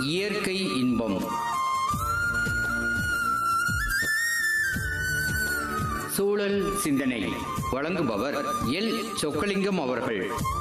இயற்கை இன்பம் சூழல் சிந்தனை வழங்குபவர் எல் சொக்கலிங்கம் அவர்கள்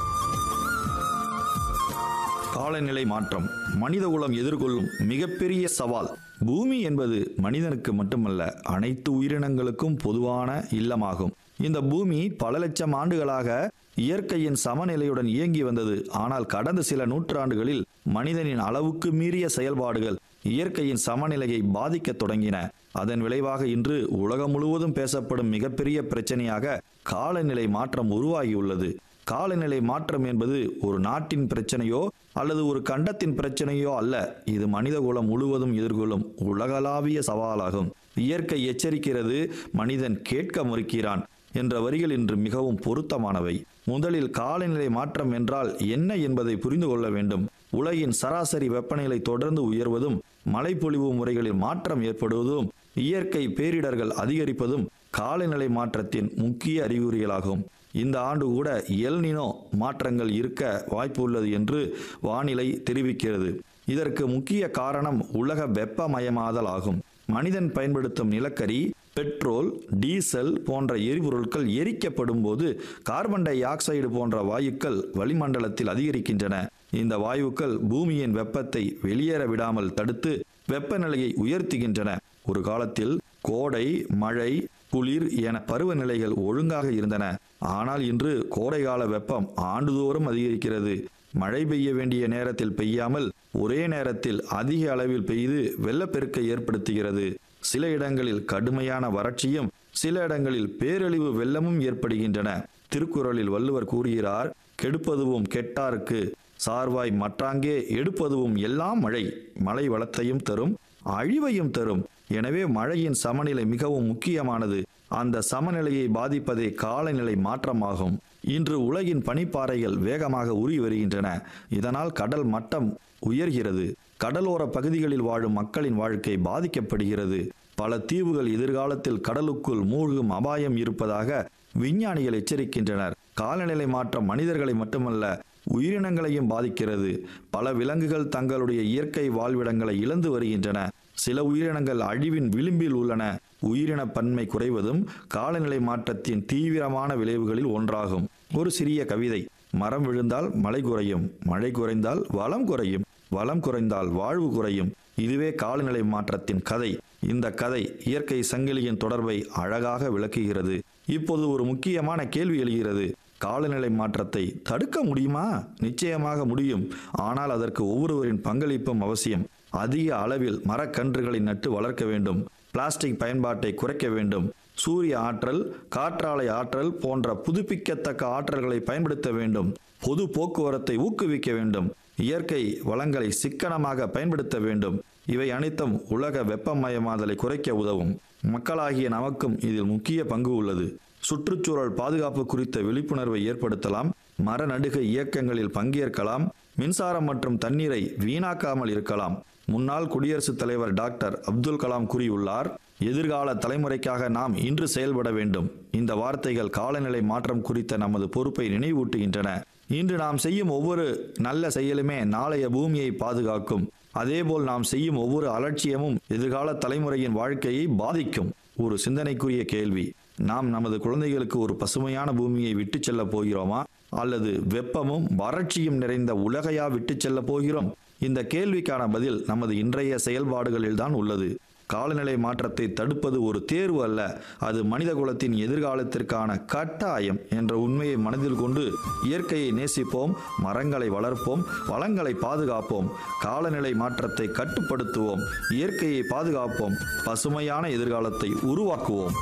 காலநிலை மாற்றம் மனிதகுலம் எதிர்கொள்ளும் மிகப்பெரிய சவால் பூமி என்பது மனிதனுக்கு மட்டுமல்ல அனைத்து உயிரினங்களுக்கும் பொதுவான இல்லமாகும் இந்த பூமி பல லட்சம் ஆண்டுகளாக இயற்கையின் சமநிலையுடன் இயங்கி வந்தது ஆனால் கடந்த சில நூற்றாண்டுகளில் மனிதனின் அளவுக்கு மீறிய செயல்பாடுகள் இயற்கையின் சமநிலையை பாதிக்கத் தொடங்கின அதன் விளைவாக இன்று உலகம் முழுவதும் பேசப்படும் மிகப்பெரிய பிரச்சனையாக காலநிலை மாற்றம் உருவாகியுள்ளது காலநிலை மாற்றம் என்பது ஒரு நாட்டின் பிரச்சனையோ அல்லது ஒரு கண்டத்தின் பிரச்சனையோ அல்ல இது மனிதகுலம் முழுவதும் எதிர்கொள்ளும் உலகளாவிய சவாலாகும் இயற்கை எச்சரிக்கிறது மனிதன் கேட்க மறுக்கிறான் என்ற வரிகள் இன்று மிகவும் பொருத்தமானவை முதலில் காலநிலை மாற்றம் என்றால் என்ன என்பதை புரிந்து கொள்ள வேண்டும் உலகின் சராசரி வெப்பநிலை தொடர்ந்து உயர்வதும் மழைப்பொழிவு முறைகளில் மாற்றம் ஏற்படுவதும் இயற்கை பேரிடர்கள் அதிகரிப்பதும் காலநிலை மாற்றத்தின் முக்கிய அறிகுறிகளாகும் இந்த ஆண்டு கூட எல்னினோ மாற்றங்கள் இருக்க வாய்ப்பு உள்ளது என்று வானிலை தெரிவிக்கிறது இதற்கு முக்கிய காரணம் உலக வெப்பமயமாதல் ஆகும் மனிதன் பயன்படுத்தும் நிலக்கரி பெட்ரோல் டீசல் போன்ற எரிபொருட்கள் எரிக்கப்படும் போது கார்பன் டை ஆக்சைடு போன்ற வாயுக்கள் வளிமண்டலத்தில் அதிகரிக்கின்றன இந்த வாயுக்கள் பூமியின் வெப்பத்தை வெளியேற விடாமல் தடுத்து வெப்பநிலையை உயர்த்துகின்றன ஒரு காலத்தில் கோடை மழை குளிர் என பருவநிலைகள் ஒழுங்காக இருந்தன ஆனால் இன்று கோடைகால வெப்பம் ஆண்டுதோறும் அதிகரிக்கிறது மழை பெய்ய வேண்டிய நேரத்தில் பெய்யாமல் ஒரே நேரத்தில் அதிக அளவில் பெய்து வெள்ளப்பெருக்கை ஏற்படுத்துகிறது சில இடங்களில் கடுமையான வறட்சியும் சில இடங்களில் பேரழிவு வெள்ளமும் ஏற்படுகின்றன திருக்குறளில் வள்ளுவர் கூறுகிறார் கெடுப்பதுவும் கெட்டாருக்கு சார்வாய் மற்றாங்கே எடுப்பதுவும் எல்லாம் மழை மழை வளத்தையும் தரும் அழிவையும் தரும் எனவே மழையின் சமநிலை மிகவும் முக்கியமானது அந்த சமநிலையை பாதிப்பதே காலநிலை மாற்றமாகும் இன்று உலகின் பனிப்பாறைகள் வேகமாக உருகி வருகின்றன இதனால் கடல் மட்டம் உயர்கிறது கடலோர பகுதிகளில் வாழும் மக்களின் வாழ்க்கை பாதிக்கப்படுகிறது பல தீவுகள் எதிர்காலத்தில் கடலுக்குள் மூழ்கும் அபாயம் இருப்பதாக விஞ்ஞானிகள் எச்சரிக்கின்றனர் காலநிலை மாற்றம் மனிதர்களை மட்டுமல்ல உயிரினங்களையும் பாதிக்கிறது பல விலங்குகள் தங்களுடைய இயற்கை வாழ்விடங்களை இழந்து வருகின்றன சில உயிரினங்கள் அழிவின் விளிம்பில் உள்ளன உயிரின பன்மை குறைவதும் காலநிலை மாற்றத்தின் தீவிரமான விளைவுகளில் ஒன்றாகும் ஒரு சிறிய கவிதை மரம் விழுந்தால் மழை குறையும் மழை குறைந்தால் வளம் குறையும் வளம் குறைந்தால் வாழ்வு குறையும் இதுவே காலநிலை மாற்றத்தின் கதை இந்த கதை இயற்கை சங்கிலியின் தொடர்பை அழகாக விளக்குகிறது இப்போது ஒரு முக்கியமான கேள்வி எழுகிறது காலநிலை மாற்றத்தை தடுக்க முடியுமா நிச்சயமாக முடியும் ஆனால் அதற்கு ஒவ்வொருவரின் பங்களிப்பும் அவசியம் அதிக அளவில் மரக்கன்றுகளை நட்டு வளர்க்க வேண்டும் பிளாஸ்டிக் பயன்பாட்டை குறைக்க வேண்டும் சூரிய ஆற்றல் காற்றாலை ஆற்றல் போன்ற புதுப்பிக்கத்தக்க ஆற்றல்களை பயன்படுத்த வேண்டும் பொது போக்குவரத்தை ஊக்குவிக்க வேண்டும் இயற்கை வளங்களை சிக்கனமாக பயன்படுத்த வேண்டும் இவை அனைத்தும் உலக வெப்பமயமாதலை குறைக்க உதவும் மக்களாகிய நமக்கும் இதில் முக்கிய பங்கு உள்ளது சுற்றுச்சூழல் பாதுகாப்பு குறித்த விழிப்புணர்வை ஏற்படுத்தலாம் மர நடுகை இயக்கங்களில் பங்கேற்கலாம் மின்சாரம் மற்றும் தண்ணீரை வீணாக்காமல் இருக்கலாம் முன்னாள் குடியரசுத் தலைவர் டாக்டர் அப்துல் கலாம் கூறியுள்ளார் எதிர்கால தலைமுறைக்காக நாம் இன்று செயல்பட வேண்டும் இந்த வார்த்தைகள் காலநிலை மாற்றம் குறித்த நமது பொறுப்பை நினைவூட்டுகின்றன இன்று நாம் செய்யும் ஒவ்வொரு நல்ல செயலுமே நாளைய பூமியை பாதுகாக்கும் அதேபோல் நாம் செய்யும் ஒவ்வொரு அலட்சியமும் எதிர்கால தலைமுறையின் வாழ்க்கையை பாதிக்கும் ஒரு சிந்தனைக்குரிய கேள்வி நாம் நமது குழந்தைகளுக்கு ஒரு பசுமையான பூமியை விட்டு செல்ல போகிறோமா அல்லது வெப்பமும் வறட்சியும் நிறைந்த உலகையா விட்டு செல்ல போகிறோம் இந்த கேள்விக்கான பதில் நமது இன்றைய செயல்பாடுகளில்தான் உள்ளது காலநிலை மாற்றத்தை தடுப்பது ஒரு தேர்வு அல்ல அது மனித குலத்தின் எதிர்காலத்திற்கான கட்டாயம் என்ற உண்மையை மனதில் கொண்டு இயற்கையை நேசிப்போம் மரங்களை வளர்ப்போம் வளங்களை பாதுகாப்போம் காலநிலை மாற்றத்தை கட்டுப்படுத்துவோம் இயற்கையை பாதுகாப்போம் பசுமையான எதிர்காலத்தை உருவாக்குவோம்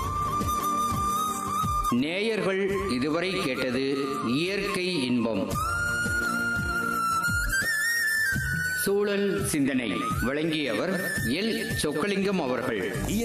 நேயர்கள் இதுவரை கேட்டது இயற்கை இன்பம் சூழல் சிந்தனை வழங்கியவர் எல் சொக்கலிங்கம் அவர்கள்